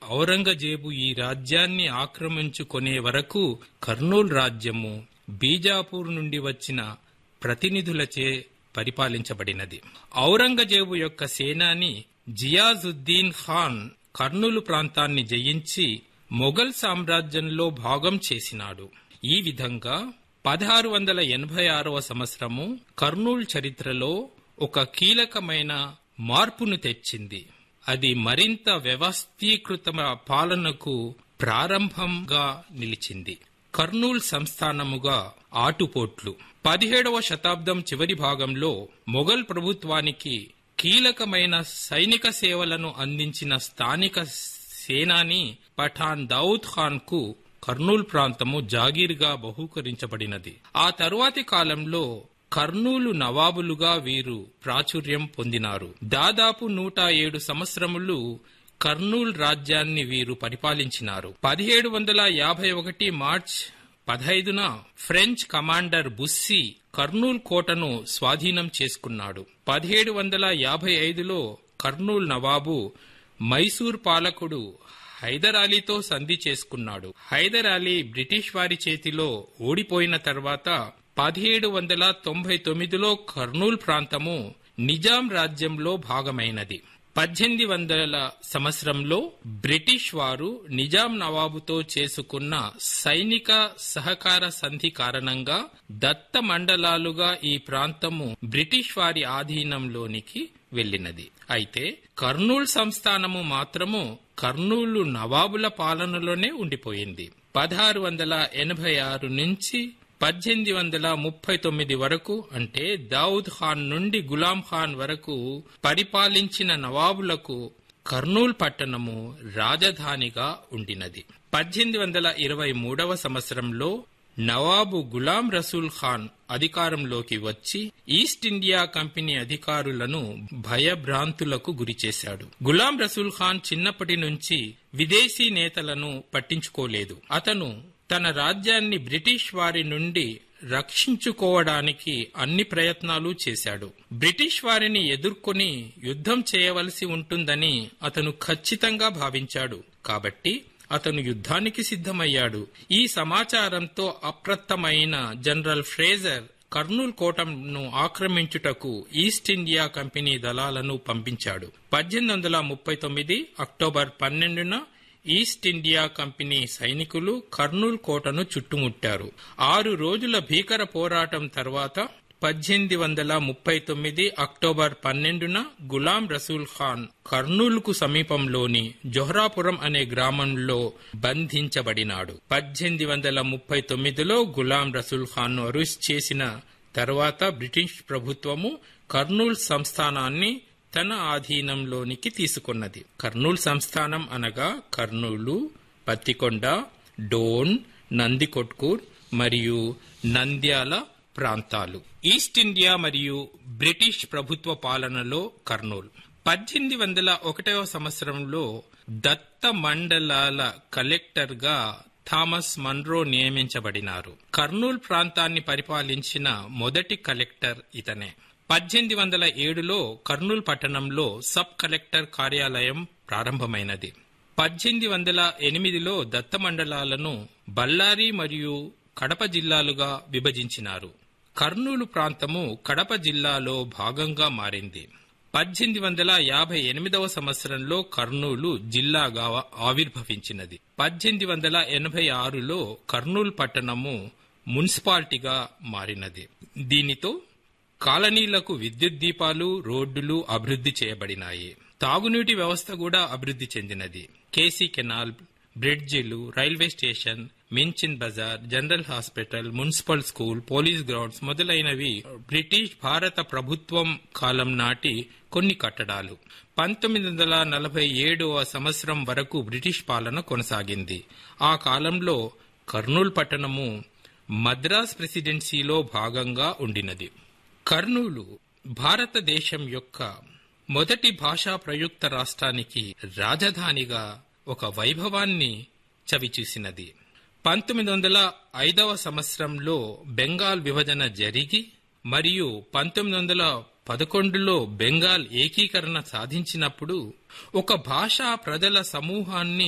ఔరంగజేబు ఈ రాజ్యాన్ని ఆక్రమించుకునే వరకు కర్నూల్ రాజ్యము బీజాపూర్ నుండి వచ్చిన ప్రతినిధులచే పరిపాలించబడినది ఔరంగజేబు యొక్క సేనాని జియాజుద్దీన్ ఖాన్ కర్నూలు ప్రాంతాన్ని జయించి మొఘల్ సామ్రాజ్యంలో భాగం చేసినాడు ఈ విధంగా పదహారు వందల ఎనభై ఆరవ సంవత్సరము కర్నూల్ చరిత్రలో ఒక కీలకమైన మార్పును తెచ్చింది అది మరింత వ్యవస్థీకృత పాలనకు ప్రారంభంగా నిలిచింది కర్నూల్ సంస్థానముగా ఆటుపోట్లు పదిహేడవ శతాబ్దం చివరి భాగంలో మొఘల్ ప్రభుత్వానికి కీలకమైన సైనిక సేవలను అందించిన స్థానిక సేనాని పఠాన్ దావుద్ ఖాన్ కు కర్నూల్ ప్రాంతము జాగీర్గా బహూకరించబడినది ఆ తరువాతి కాలంలో కర్నూలు నవాబులుగా వీరు ప్రాచుర్యం పొందినారు దాదాపు నూట ఏడు సంవత్సరములు కర్నూల్ రాజ్యాన్ని వీరు పరిపాలించినారు పదిహేడు వందల యాభై ఒకటి మార్చ్ పదహైదున ఫ్రెంచ్ కమాండర్ బుస్సీ కర్నూల్ కోటను స్వాధీనం చేసుకున్నాడు పదిహేడు వందల యాభై ఐదులో కర్నూల్ నవాబు మైసూర్ పాలకుడు హైదర్ అలీతో సంధి చేసుకున్నాడు హైదర్ అలీ బ్రిటిష్ వారి చేతిలో ఓడిపోయిన తర్వాత పదిహేడు వందల తొంభై తొమ్మిదిలో కర్నూల్ ప్రాంతము నిజాం రాజ్యంలో భాగమైనది పద్దెనిమిది వందల సంవత్సరంలో బ్రిటిష్ వారు నిజాం నవాబుతో చేసుకున్న సైనిక సహకార సంధి కారణంగా దత్త మండలాలుగా ఈ ప్రాంతము బ్రిటిష్ వారి ఆధీనంలోనికి వెళ్ళినది అయితే కర్నూల్ సంస్థానము మాత్రము కర్నూలు నవాబుల పాలనలోనే ఉండిపోయింది పదహారు వందల ఎనభై ఆరు నుంచి పద్దెనిమిది వందల ముప్పై తొమ్మిది వరకు అంటే దావుద్ ఖాన్ నుండి గులాం ఖాన్ వరకు పరిపాలించిన నవాబులకు కర్నూల్ పట్టణము రాజధానిగా ఉండినది పద్దెనిమిది వందల ఇరవై మూడవ సంవత్సరంలో నవాబు గులాం రసూల్ ఖాన్ అధికారంలోకి వచ్చి ఈస్ట్ ఇండియా కంపెనీ అధికారులను భయభ్రాంతులకు గురిచేశాడు గులాం రసూల్ ఖాన్ చిన్నప్పటి నుంచి విదేశీ నేతలను పట్టించుకోలేదు అతను తన రాజ్యాన్ని బ్రిటిష్ వారి నుండి రక్షించుకోవడానికి అన్ని ప్రయత్నాలు చేశాడు బ్రిటిష్ వారిని ఎదుర్కొని యుద్ధం చేయవలసి ఉంటుందని అతను ఖచ్చితంగా భావించాడు కాబట్టి అతను యుద్ధానికి సిద్ధమయ్యాడు ఈ సమాచారంతో అప్రత్తమైన జనరల్ ఫ్రేజర్ కర్నూల్ కోటను ఆక్రమించుటకు ఈస్ట్ ఇండియా కంపెనీ దళాలను పంపించాడు పద్దెనిమిది వందల ముప్పై తొమ్మిది అక్టోబర్ పన్నెండున ఈస్ట్ ఇండియా కంపెనీ సైనికులు కర్నూల్ కోటను చుట్టుముట్టారు ఆరు రోజుల భీకర పోరాటం తర్వాత పద్దెనిమిది వందల ముప్పై తొమ్మిది అక్టోబర్ పన్నెండున గులాం రసూల్ ఖాన్ కర్నూలుకు సమీపంలోని జొహ్రాపురం అనే గ్రామంలో బంధించబడినాడు పద్దెనిమిది వందల ముప్పై తొమ్మిదిలో గులాం రసూల్ ఖాన్ ను అరెస్ట్ చేసిన తర్వాత బ్రిటిష్ ప్రభుత్వము కర్నూల్ సంస్థానాన్ని తన ఆధీనంలోనికి తీసుకున్నది కర్నూల్ సంస్థానం అనగా కర్నూలు పత్తికొండ డోన్ నందికొట్కూర్ మరియు నంద్యాల ప్రాంతాలు ఈస్ట్ ఇండియా మరియు బ్రిటిష్ ప్రభుత్వ పాలనలో కర్నూల్ పద్దెనిమిది వందల ఒకటవ సంవత్సరంలో దత్త మండలాల కలెక్టర్ గా థామస్ మన్రో నియమించబడినారు కర్నూల్ ప్రాంతాన్ని పరిపాలించిన మొదటి కలెక్టర్ ఇతనే పద్దెనిమిది వందల ఏడులో కర్నూల్ పట్టణంలో సబ్ కలెక్టర్ కార్యాలయం ప్రారంభమైనది పద్దెనిమిది వందల ఎనిమిదిలో దత్త మండలాలను బళ్ళారి మరియు కడప జిల్లాలుగా విభజించినారు కర్నూలు ప్రాంతము కడప జిల్లాలో భాగంగా మారింది పద్దెనిమిది వందల యాభై ఎనిమిదవ సంవత్సరంలో కర్నూలు జిల్లాగా ఆవిర్భవించినది పద్దెనిమిది వందల ఎనభై ఆరులో కర్నూలు పట్టణము మున్సిపాలిటీగా మారినది దీనితో కాలనీలకు విద్యుత్ దీపాలు రోడ్డులు అభివృద్ధి చేయబడినాయి తాగునీటి వ్యవస్థ కూడా అభివృద్ధి చెందినది కేసీ కెనాల్ బ్రిడ్జిలు railway station Minchin bazaar general hospital municipal school police grounds మొదలైనవి బ్రిటిష్ భారత ప్రభుత్వం కాలం నాటి కొన్ని కట్టడాలు పంతొమ్మిది వందల నలభై ఏడవ సంవత్సరం వరకు బ్రిటిష్ పాలన కొనసాగింది ఆ కాలంలో కర్నూల్ పట్టణము మద్రాస్ ప్రెసిడెన్సీలో భాగంగా ఉండినది కర్నూలు భారతదేశం యొక్క మొదటి భాషా ప్రయుక్త రాష్ట్రానికి రాజధానిగా ఒక వైభవాన్ని చవిచూసినది పంతొమ్మిది వందల ఐదవ సంవత్సరంలో బెంగాల్ విభజన జరిగి మరియు పంతొమ్మిది వందల పదకొండులో బెంగాల్ ఏకీకరణ సాధించినప్పుడు ఒక భాషా ప్రజల సమూహాన్ని